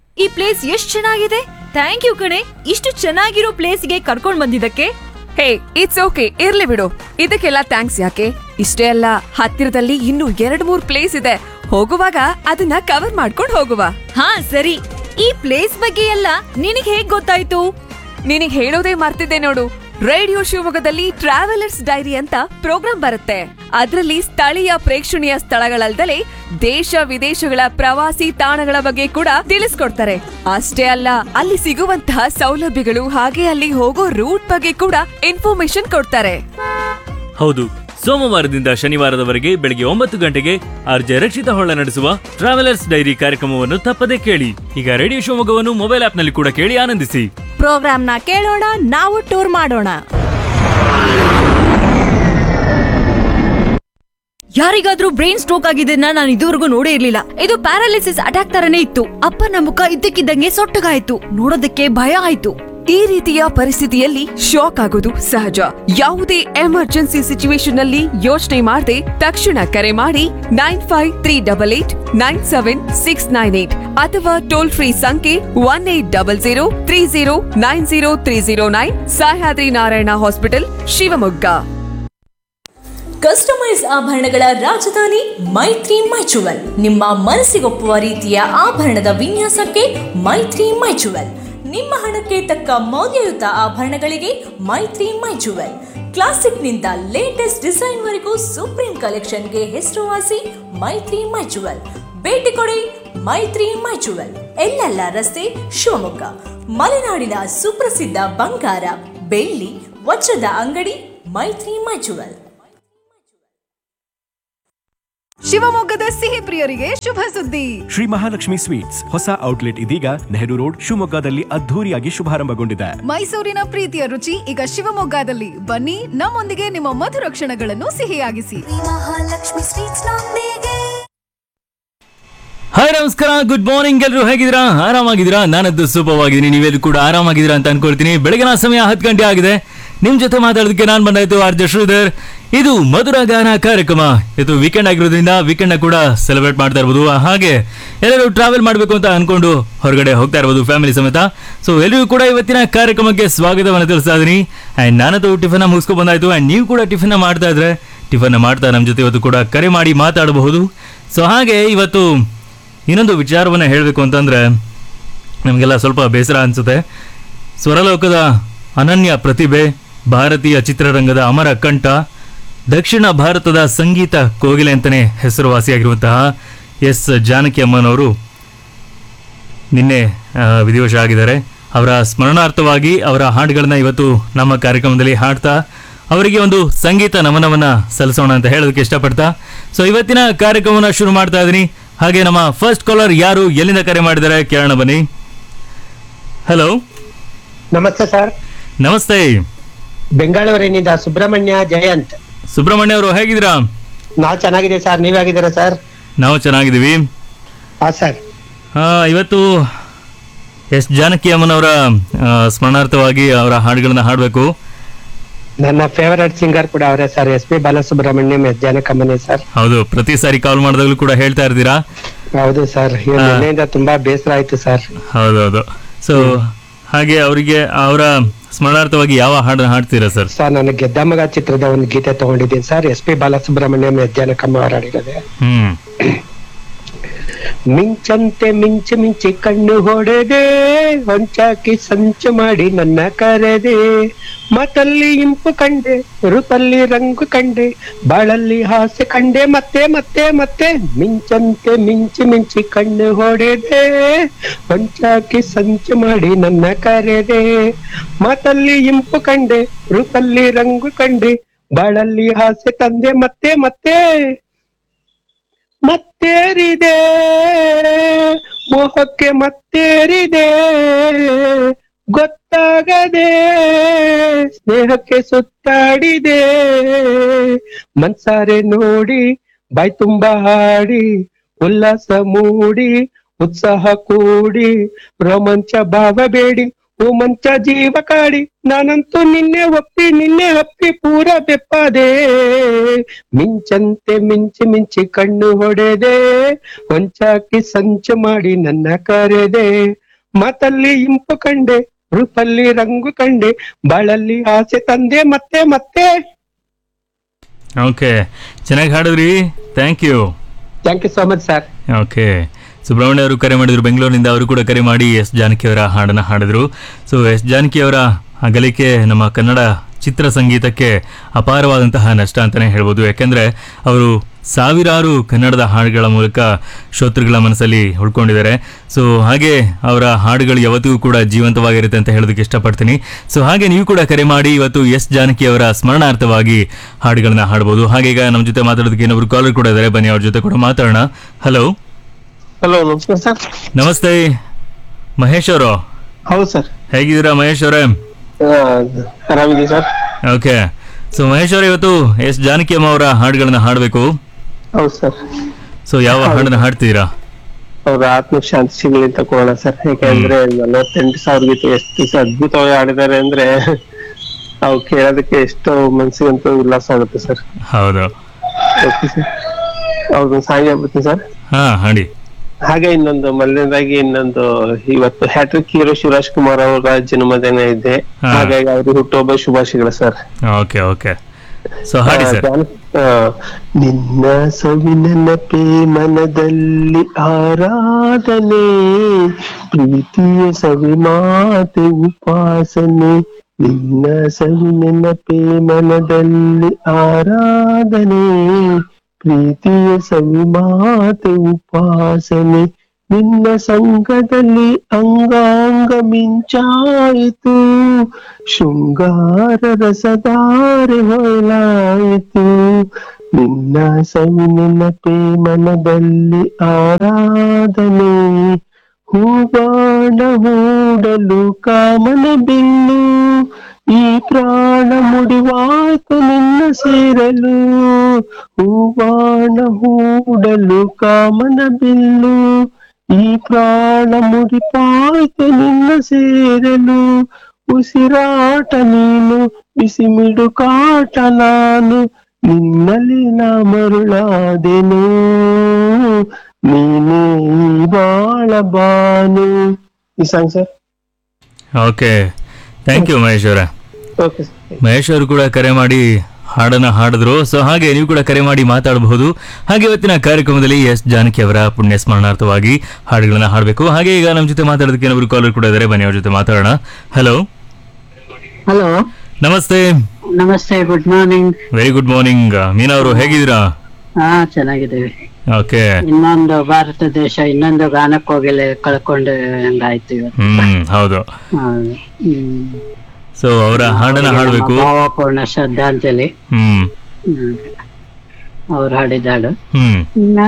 ಈ ಪ್ಲೇಸ್ ಎಷ್ಟ್ ಚೆನ್ನಾಗಿದೆ ಥ್ಯಾಂಕ್ ಯು ಕಣೆ ಇಷ್ಟು ಚೆನ್ನಾಗಿರೋ ಪ್ಲೇಸ್ಗೆ ಕರ್ಕೊಂಡ್ ಬಂದಿದ್ದಕ್ಕೆ ಹೇ ಇಟ್ಸ್ ಓಕೆ ಇರ್ಲಿ ಬಿಡು ಇದಕ್ಕೆಲ್ಲ ಥ್ಯಾಂಕ್ಸ್ ಯಾಕೆ ಇಷ್ಟೇ ಅಲ್ಲ ಹತ್ತಿರದಲ್ಲಿ ಇನ್ನೂ ಎರಡ್ ಮೂರ್ ಪ್ಲೇಸ್ ಇದೆ ಹೋಗುವಾಗ ಅದನ್ನ ಕವರ್ ಮಾಡ್ಕೊಂಡು ಹೋಗುವ ಹಾ ಸರಿ ಈ ಪ್ಲೇಸ್ ಬಗ್ಗೆ ಎಲ್ಲ ನಿನಗ್ ಹೇಗ್ ಗೊತ್ತಾಯ್ತು ನಿನಗ್ ಹೇಳೋದೇ ಮರ್ತಿದ್ದೆ ನೋಡು ರೇಡಿಯೋ ಶಿವಮೊಗ್ಗದಲ್ಲಿ ಟ್ರಾವೆಲರ್ಸ್ ಡೈರಿ ಅಂತ ಪ್ರೋಗ್ರಾಂ ಬರುತ್ತೆ ಅದರಲ್ಲಿ ಸ್ಥಳೀಯ ಪ್ರೇಕ್ಷಣೀಯ ಸ್ಥಳಗಳಲ್ದಲೆ ದೇಶ ವಿದೇಶಗಳ ಪ್ರವಾಸಿ ತಾಣಗಳ ಬಗ್ಗೆ ಕೂಡ ತಿಳಿಸ್ಕೊಡ್ತಾರೆ ಅಷ್ಟೇ ಅಲ್ಲ ಅಲ್ಲಿ ಸಿಗುವಂತಹ ಸೌಲಭ್ಯಗಳು ಹಾಗೆ ಅಲ್ಲಿ ಹೋಗೋ ರೂಟ್ ಬಗ್ಗೆ ಕೂಡ ಇನ್ಫಾರ್ಮೇಶನ್ ಕೊಡ್ತಾರೆ ಹೌದು ಸೋಮವಾರದಿಂದ ಶನಿವಾರದವರೆಗೆ ಬೆಳಗ್ಗೆ ಒಂಬತ್ತು ಗಂಟೆಗೆ ಆರ್ಜೆ ರಕ್ಷಿತ ಹೊಳ್ಳ ನಡೆಸುವ ಟ್ರಾವೆಲರ್ಸ್ ಡೈರಿ ಕಾರ್ಯಕ್ರಮವನ್ನು ತಪ್ಪದೆ ಕೇಳಿ ಈಗ ರೇಡಿಯೋ ಶಿವಮೊಗ್ಗವನ್ನು ಮೊಬೈಲ್ ಆಪ್ನಲ್ಲಿ ಕೂಡ ಕೇಳಿ ಆನಂದಿಸಿ ಪ್ರೋಗ್ರಾಮ್ನ ಕೇಳೋಣ ನಾವು ಟೂರ್ ಮಾಡೋಣ ಯಾರಿಗಾದ್ರೂ ಬ್ರೈನ್ ಸ್ಟ್ರೋಕ್ ಆಗಿದ್ದನ್ನ ನಾನು ಇದುವರೆಗೂ ನೋಡೇ ಇರ್ಲಿಲ್ಲ ಇದು ಪ್ಯಾರಾಲಿಸಿಸ್ ಅಟ್ಯಾಕ್ ತರನೇ ಇತ್ತು ಅಪ್ಪನ ಮುಖ ಇದ್ದಕ್ಕಿದ್ದಂಗೆ ಸೊಟ್ಟಗಾಯ್ತು ನೋಡೋದಕ್ಕೆ ಭಯ ಆಯ್ತು ಈ ರೀತಿಯ ಪರಿಸ್ಥಿತಿಯಲ್ಲಿ ಶಾಕ್ ಆಗೋದು ಸಹಜ ಯಾವುದೇ ಎಮರ್ಜೆನ್ಸಿ ಸಿಚುವೇಶನ್ ಅಲ್ಲಿ ಯೋಚನೆ ಮಾಡದೆ ತಕ್ಷಣ ಕರೆ ಮಾಡಿ nine five three double eight nine seven six nine eight ಅಥವಾ ಟೋಲ್ ಫ್ರೀ ಸಂಖ್ಯೆ one eight double zero three zero nine zero three zero nine Sahyadri Narayana hospital Shivamogga customise ಆಭರಣಗಳ ರಾಜಧಾನಿ ಮೈತ್ರಿ ಮೈಚುವಲ್ ನಿಮ್ಮ ಮನಸ್ಸಿಗೊಪ್ಪುವ ರೀತಿಯ ಆಭರಣದ ವಿನ್ಯಾಸಕ್ಕೆ ಮೈತ್ರಿ ಮೈಚುವಲ್ ನಿಮ್ಮ ಹಣಕ್ಕೆ ತಕ್ಕ ಮೌಲ್ಯಯುತ ಆಭರಣಗಳಿಗೆ ಮೈತ್ರಿ ಮೈಚುವಲ್ ಕ್ಲಾಸಿಕ್ನಿಂದ ಲೇಟೆಸ್ಟ್ ಡಿಸೈನ್ ವರೆಗೂ ಸುಪ್ರೀಂ ಕಲೆಕ್ಷನ್ಗೆ ಹೆಸರುವಾಸಿ ಮೈತ್ರಿ ಮೈಚುವಲ್ ಭೇಟಿ ಕೊಡಿ ಮೈತ್ರಿ ಮೈಚುವಲ್ ಎಲ್ಲೆಲ್ಲ ರಸ್ತೆ ಶಿವಮೊಗ್ಗ ಮಲೆನಾಡಿನ ಸುಪ್ರಸಿದ್ಧ ಬಂಗಾರ ಬೆಳ್ಳಿ ವಜ್ರದ ಅಂಗಡಿ ಮೈತ್ರಿ ಮೈಚುವಲ್ ಶಿವಮೊಗ್ಗದ ಸಿಹಿ ಪ್ರಿಯರಿಗೆ ಶುಭ ಸುದ್ದಿ ಶ್ರೀ ಮಹಾಲಕ್ಷ್ಮಿ ಸ್ವೀಟ್ಸ್ ಹೊಸ ಔಟ್ಲೆಟ್ ಇದೀಗ ನೆಹರು ರೋಡ್ ಶಿವಮೊಗ್ಗದಲ್ಲಿ ಅದ್ಧೂರಿಯಾಗಿ ಶುಭಾರಂಭಗೊಂಡಿದೆ ಮೈಸೂರಿನ ಪ್ರೀತಿಯ ರುಚಿ ಈಗ ಶಿವಮೊಗ್ಗದಲ್ಲಿ ಬನ್ನಿ ನಮ್ಮೊಂದಿಗೆ ನಿಮ್ಮ ಮಧುರ ಕ್ಷಣಗಳನ್ನು ಸಿಹಿಯಾಗಿಸಿ ಮಹಾಲಕ್ಷ್ಮಿ ಸ್ವೀಟ್ಸ್ ನೊಂದಿಗೆ ಹಾಯ್ ನಮಸ್ಕಾರ ಗುಡ್ ಮಾರ್ನಿಂಗ್ ಎಲ್ಲರೂ ಹೇಗಿದ್ದೀರಾ ಆರಾಮಾಗಿದ್ದೀರಾ ನಾನದ್ದು ಸೂಪವಾಗಿದ್ದೀನಿ ನೀವೆಲ್ಲರೂ ಕೂಡ ಆರಾಮಾಗಿದ್ದೀರಾ ಅಂತ ಅನ್ಕೊಳ್ತೀನಿ ಬೆಳಗಿನ ಸಮಯ ಹತ್ತು ಗಂಟೆ ಆಗಿದೆ ನಿಮ್ ಜೊತೆ ಮಾತಾಡೋದಕ್ಕೆ ನಾನು ಬಂದಾಯ್ತು ಆರ್ಜ ಶ್ರೀಧರ್ ಇದು ಮಧುರ ಗಾನ ಕಾರ್ಯಕ್ರಮ ಇದು ವೀಕೆಂಡ್ ಆಗಿರೋದ್ರಿಂದ ವೀಕೆಂಡ್ ಕೂಡ ಸೆಲೆಬ್ರೇಟ್ ಮಾಡ್ತಾ ಇರ್ಬೋದು ಹಾಗೆ ಎಲ್ಲರೂ ಟ್ರಾವೆಲ್ ಮಾಡಬೇಕು ಅಂತ ಅನ್ಕೊಂಡು ಹೊರಗಡೆ ಹೋಗ್ತಾ ಇರ್ಬೋದು ಫ್ಯಾಮಿಲಿ ಸಮೇತ ಸೊ ಎಲ್ಲರಿಗೂ ಕೂಡ ಇವತ್ತಿನ ಕಾರ್ಯಕ್ರಮಕ್ಕೆ ಸ್ವಾಗತವನ್ನು ತಿಳಿಸ್ತಾ ಇದೀನಿ ಆ್ಯಂಡ್ ನಾನದು ಟಿಫನ್ ಮುಗಿಸ್ಕೊ ಬಂದಾಯ್ತು ಆ್ಯಂಡ್ ನೀವು ಕೂಡ ಟಿಫನ್ ಮಾಡ್ತಾ ಇದ್ರೆ ಟಿಫನ್ ಮಾಡ್ತಾ ನಮ್ಮ ಜೊತೆ ಇವತ್ತು ಕೂಡ ಕರೆ ಮಾಡಿ ಮಾತಾಡಬಹುದು ಸೊ ಹಾಗೆ ಇವತ್ತು ಇನ್ನೊಂದು ವಿಚಾರವನ್ನು ಹೇಳಬೇಕು ಅಂತಂದರೆ ನಮಗೆಲ್ಲ ಸ್ವಲ್ಪ ಬೇಸರ ಅನಿಸುತ್ತೆ ಸ್ವರಲೋಕದ ಅನನ್ಯ ಪ್ರತಿಭೆ ಭಾರತೀಯ ಚಿತ್ರರಂಗದ ಅಮರ ಕಂಠ ದಕ್ಷಿಣ ಭಾರತದ ಸಂಗೀತ ಕೋಗಿಲೆ ಅಂತಲೇ ಹೆಸರುವಾಸಿಯಾಗಿರುವಂತಹ ಎಸ್ ಜಾನಕಿ ಅಮ್ಮನವರು ನಿನ್ನೆ ಆ, ವಿಧಿವಶ ಆಗಿದ್ದಾರೆ ಅವರ ಸ್ಮರಣಾರ್ಥವಾಗಿ ಅವರ ಹಾಡುಗಳನ್ನ ಇವತ್ತು ನಮ್ಮ ಕಾರ್ಯಕ್ರಮದಲ್ಲಿ ಹಾಡ್ತಾ ಅವರಿಗೆ ಒಂದು ಸಂಗೀತ ನಮನವನ್ನ ಸಲ್ಲಿಸೋಣ ಅಂತ ಹೇಳೋದಕ್ಕೆ ಇಷ್ಟಪಡ್ತಾ ಸೊ ಇವತ್ತಿನ ಕಾರ್ಯಕ್ರಮವನ್ನ ಶುರು ಮಾಡ್ತಾ ಇದ್ದೀನಿ ಹಾಗೆ ನಮ್ಮ ಫಸ್ಟ್ ಕಾಲರ್ ಯಾರು ಎಲ್ಲಿಂದ ಕರೆ ಮಾಡಿದ್ದಾರೆ ಕೇಳೋಣ ಬನ್ನಿ ಹಲೋ ನಮಸ್ತೆ ಸರ್ ನಮಸ್ತೆ ಬೆಂಗಳೂರಿನಿಂದ ಸುಬ್ರಹ್ಮಣ್ಯ ಜಯಂತ್ ಸುಬ್ರಹ್ಮಣ್ಯ ಅವರು ಹೇಗಿದ್ದೀರಾ ನಾವು ಚೆನ್ನಾಗಿದೆ ಸರ್ ನೀವ್ ಹೇಗಿದ್ದೀರಾ ಸರ್ ನಾವು ಚೆನ್ನಾಗಿದ್ದೀವಿ ಹಾ ಸರ್ ಆ, ಇವತ್ತು ಎಸ್ ಜಾನಕಿ ಅಮ್ಮನವರ ಆ, ಸ್ಮರಣಾರ್ಥವಾಗಿ ಅವರ ಹಾಡುಗಳನ್ನ ಹಾಡಬೇಕು ನನ್ನ ಫೇವರೇಟ್ ಸಿಂಗರ್ ಕೂಡ ಅವರೇ sir S P Balasubrahmanyam S ಜಾನಕಮ್ಮನೆ ಸರ್ ಹೌದು ಪ್ರತಿ ಸಾರಿ ಕಾಲ್ ಮಾಡಿದಾಗಲೂ ಕೂಡ ಹೇಳ್ತಾ ಇರ್ತೀರಾ ಹೌದು ಸರ್ ನಿನ್ನೆಯಿಂದ ತುಂಬಾ ಬೇಸರ ಆಯ್ತು ಸರ್ ಹೌದೌದು ಸೊ ಹಾಗೆ ಅವರಿಗೆ ಅವರ ಸ್ಮರಣಾರ್ಥವಾಗಿ ಯಾವ ಹಾಡನ್ನ ಹಾಡ್ತೀರಾ ಸರ್ ಸರ್ ನಾನು ಗೆದ್ದಮ್ಮಗ ಚಿತ್ರದ ಒಂದು ಗೀತೆ ತಗೊಂಡಿದ್ದೀನಿ sir S P Balasubrahmanyam S Janakamma ಅವರು ಹಾಡಿರೋದೆ ಹ್ಮ್ ಮಿಂಚಂತೆ ಮಿಂಚು ಮಿಂಚಿ ಕಣ್ಣು ಹೊಡೆದೆ ಹೊಂಚಾಕಿ ಸಂಚು ಮಾಡಿ ನನ್ನ ಕರೆದೆ ಮಾತಲ್ಲಿ ಇಂಪು ಕಂಡೆ ರೂಪಲ್ಲಿ ರಂಗು ಕಂಡೆ ಬಾಳಲ್ಲಿ ಹಾಸ್ಯ ಕಂಡೆ ಮತ್ತೆ ಮತ್ತೆ ಮತ್ತೆ ಮಿಂಚಂತೆ ಮಿಂಚು ಮಿಂಚಿ ಕಣ್ಣು ಹೊಡೆದೆ ಹೊಂಚಾಕಿ ಸಂಚು ಮಾಡಿ ನನ್ನ ಕರೆದೆ ಮಾತಲ್ಲಿ ಇಂಪು ಕಂಡೆ ರೂಪಲ್ಲಿ ರಂಗು ಕಂಡೆ ಬಾಳಲ್ಲಿ ಹಾಸ್ಯ ತಂದೆ ಮತ್ತೆ ಮತ್ತೆ ಮತ್ತೇರಿದೆ ಮೋಹಕ್ಕೆ ಮತ್ತೇರಿದೆ ಗೊತ್ತಾಗದೆ ಸ್ನೇಹಕ್ಕೆ ಸುತ್ತಾಡಿದೆ ಮನ್ಸಾರೆ ನೋಡಿ ಬಾಯ್ ತುಂಬ ಹಾಡಿ ಉಲ್ಲಾಸ ಮೂಡಿ ಉತ್ಸಾಹ ಕೂಡಿ ರೋಮಾಂಚ ಭಾವ ಬೇಡಿ ಓ ಮಂಚ ಜೀವ ಕಾಡಿ ನಾನಂತೂ ನಿನ್ನೆ ಒಪ್ಪಿ ನಿನ್ನೆ ಹಪ್ಪಿ ಪೂರ ಬೆಪ್ಪದೆ ಮಿಂಚಂತೆ ಮಿಂಚಿ ಮಿಂಚಿ ಕಣ್ಣು ಹೊಡೆದೆ ಹೊಂಚಾಕಿ ಸಂಚು ಮಾಡಿ ನನ್ನ ಕರೆದೆ ಮಾತಲ್ಲಿ ಇಂಪು ಕಂಡೆ ರೂಪಲ್ಲಿ ರಂಗು ಕಂಡೆ ಬಾಳಲ್ಲಿ ಆಸೆ ತಂದೆ ಮತ್ತೆ ಮತ್ತೆ ಓಕೆ ಚೆನ್ನಾಗಿ ಹಾಡಿದ್ರಿ thank you thank you so much sir okay Subrahmanya ಅವರು ಕರೆ ಮಾಡಿದ್ರು ಬೆಂಗಳೂರಿನಿಂದ ಅವರು ಕೂಡ ಕರೆ ಮಾಡಿ ಎಸ್ ಜಾನಕಿ ಅವರ ಹಾಡನ್ನು ಹಾಡಿದ್ರು ಸೊ ಎಸ್ ಜಾನಕಿ ಅವರ ಅಗಲಿಕೆ ನಮ್ಮ ಕನ್ನಡ ಚಿತ್ರ ಸಂಗೀತಕ್ಕೆ ಅಪಾರವಾದಂತಹ ನಷ್ಟ ಅಂತಲೇ ಹೇಳ್ಬೋದು ಯಾಕೆಂದರೆ ಅವರು ಸಾವಿರಾರು ಕನ್ನಡದ ಹಾಡುಗಳ ಮೂಲಕ ಶ್ರೋತೃಗಳ ಮನಸ್ಸಲ್ಲಿ ಉಳ್ಕೊಂಡಿದ್ದಾರೆ ಸೊ ಹಾಗೆ ಅವರ ಹಾಡುಗಳು ಯಾವತ್ತಿಗೂ ಕೂಡ ಜೀವಂತವಾಗಿರುತ್ತೆ ಅಂತ ಹೇಳೋದಕ್ಕೆ ಇಷ್ಟಪಡ್ತೀನಿ ಸೊ ಹಾಗೆ ನೀವು ಕೂಡ ಕರೆ ಮಾಡಿ ಇವತ್ತು ಎಸ್ ಜಾನಕಿ ಅವರ ಸ್ಮರಣಾರ್ಥವಾಗಿ ಹಾಡುಗಳನ್ನ ಹಾಡ್ಬೋದು ಹಾಗೆ ಈಗ ನಮ್ಮ ಜೊತೆ ಮಾತಾಡೋದಕ್ಕೆ ಇನ್ನೊಬ್ರು ಕಾಲರ್ ಕೂಡ ಇದ್ದಾರೆ ಬನ್ನಿ ಅವ್ರ ಜೊತೆ ಕೂಡ ಮಾತಾಡೋಣ ಹಲೋ ಹಲೋ ನಮಸ್ಕಾರ ಸರ್ ನಮಸ್ತೆ ಮಹೇಶ್ ಅವರು ಹೌದು ಸರ್ ಹೇಗಿದ್ದೀರಾ ಮಹೇಶ್ ಅವರೇ ಆರಾಮಿದ್ದೀವಿ ಸರ್ ಓಕೆ ಸೊ ಮಹೇಶ್ ಅವರೇ ಇವತ್ತು ಎಸ್ ಜಾನಕಿ ಅಮ್ಮ ಅವರ ಹಾಡುಗಳನ್ನ ಹಾಡಬೇಕು ಹೌದು ಸರ್ ಸೊ ಯಾವ ಹಾಡನ್ನ ಹಾಡ್ತೀರಾ ಅವ್ರ ಆತ್ಮ ಶಾಂತಿ ಸಿಗಲಿ ಅಂತ ಕೋಣ ಸರ್ ಯಾಕಂದ್ರೆ ನಲವತ್ತೆಂಟು ಸಾವಿರ ಗೀತೆ ಎಷ್ಟು ಅದ್ಭುತವಾಗಿ ಆಡಿದ್ದಾರೆ ಅಂದ್ರೆ ಅವು ಕೇಳೋದಕ್ಕೆ ಎಷ್ಟೋ ಮನ್ಸಿಗಂತೂ ಉಲ್ಲಾಸ ಆಗುತ್ತೆ ಸರ್ ಹೌದು ಓಕೆ ಸರ್ ಅವ್ರದ್ದು ಸಾಂಗ್ ಹೇಳ್ಬಿಡ್ತೀನಿ ಸರ್ ಹಾ ಹಾಡಿ ಹಾಗೆ ಇನ್ನೊಂದು ಮೊದಲನೇದಾಗಿ ಇನ್ನೊಂದು ಇವತ್ತು ಹ್ಯಾಟ್ರಿಕ್ ಹೀರೋ ಶಿವರಾಜ್ ಕುಮಾರ್ ಅವರ ಜನ್ಮದಿನ ಇದೆ ಹಾ. ಹಾಗಾಗಿ ಅವ್ರಿಗೆ ಹುಟ್ಟುಹಬ್ಬ ಶುಭಾಶಯಗಳು ಸರ್ ಓಕೆ ಓಕೆ ಸೊ ಹಾಡಿ ಸರ್ ಆ, ನಿನ್ನ ಸವಿನೆನಪೆ ಮನದಲ್ಲಿ ಆರಾಧನೆ ಪ್ರೀತಿಯ ಸವಿ ಮಾತೆ ಉಪಾಸನೆ ನಿನ್ನ ಸವಿನೆನಪೆ ಮನದಲ್ಲಿ ಆರಾಧನೆ ಪ್ರೀತಿಯ ಸವಿ ಮಾತೆ ಉಪಾಸನೆ ನಿನ್ನ ಸಂಘದಲ್ಲಿ ಅಂಗಾಂಗ ಮಿಂಚಾಯಿತು ಶೃಂಗಾರ ರಸದಾರೆ ಹೊಲಾಯಿತು ನಿನ್ನ ಸವಿ ನೆನಪೆ ಮನದಲ್ಲಿ ಆರಾಧನೆ ಹೂಬಾಣ ಹೂಡಲು ಕಾಮನ ಬಿಲ್ಲು ಈ ಪ್ರಾಣ ಮುಡಿವಾಯ್ತು ನಿನ್ನ ಸೇರಲು ಹೂಬಾಣ ಹೂಡಲು ಕಾಮನ ಬಿಲ್ಲು ಈ ಪ್ರಾಣ ಮುಡಿಪಾಯ್ತು ನಿನ್ನ ಸೇರಲು ಉಸಿರಾಟ ನೀನು ಬಿಸಿ ಮಿಡು ಕಾಟ ನಾನು ನಿನ್ನಲ್ಲಿ ನಾ ಮರುಳಾದೆನು ನೀನೇ ಈ ಬಾಳ ಬಾನು ಈ song sir okay thank you Mahesh ಅವರೇ ಓಕೆ ಸರ್ ಮಹೇಶ್ ಅವರು ಕೂಡ ಕರೆ ಮಾಡಿ ಹಾಡನ್ನ ಹಾಡಿದ್ರು ಸೊ ಹಾಗೆ ನೀವು ಕೂಡ ಕರೆ ಮಾಡಿ ಮಾತಾಡಬಹುದು ಹಾಗೆ ಇವತ್ತಿನ ಕಾರ್ಯಕ್ರಮದಲ್ಲಿ ಎಸ್ ಜಾನಕಿ ಅವರ ಪುಣ್ಯ ಸ್ಮರಣಾರ್ಥವಾಗಿ ಹಾಡುಗಳನ್ನ ಹಾಡಬೇಕು ಹಾಗೆ ಈಗ ನಮ್ಮ ಜೊತೆ ಮಾತಾಡೋದಕ್ಕೆ ಇನ್ನೊಬ್ರು ಕಾಲರ್ ಕೂಡ ಇದ್ದಾರೆ ಬನ್ನಿ ಅವ್ರ ಜೊತೆ ಮಾತಾಡೋಣ ಹಲೋ ಹಲೋ ನಮಸ್ತೆ ನಮಸ್ತೆ good morning very good morning Meena ಅವರು ಹೇಗಿದ್ದೀರಾ ಹಾ ಚೆನ್ನಾಗಿದ್ದೀವಿ ಓಕೆ ಇನ್ನೊಂದು ಭಾರತ ದೇಶ ಇನ್ನೊಂದು ಗಾನಕ್ಕೋಗಿಲೆ ಕಳ್ಕೊಂಡು ಹಂಗಾಯ್ತು ಇವತ್ತು ಹ್ಮ್ ಹೌದು ಹೌದು. ಹ್ಮ್. ಸೊ ಅವರ ಹಾಡನ್ನ ಹಾಡಬೇಕು ನಮ್ಮ ಭಾವಪೂರ್ಣ ಶ್ರದ್ಧಾಂಜಲಿ ಹ್ಮ್ ಹ್ಮ್. ಅವ್ರು ಹಾಡಿದ ಹಾಡು ಹ್ಮ್ ನಾ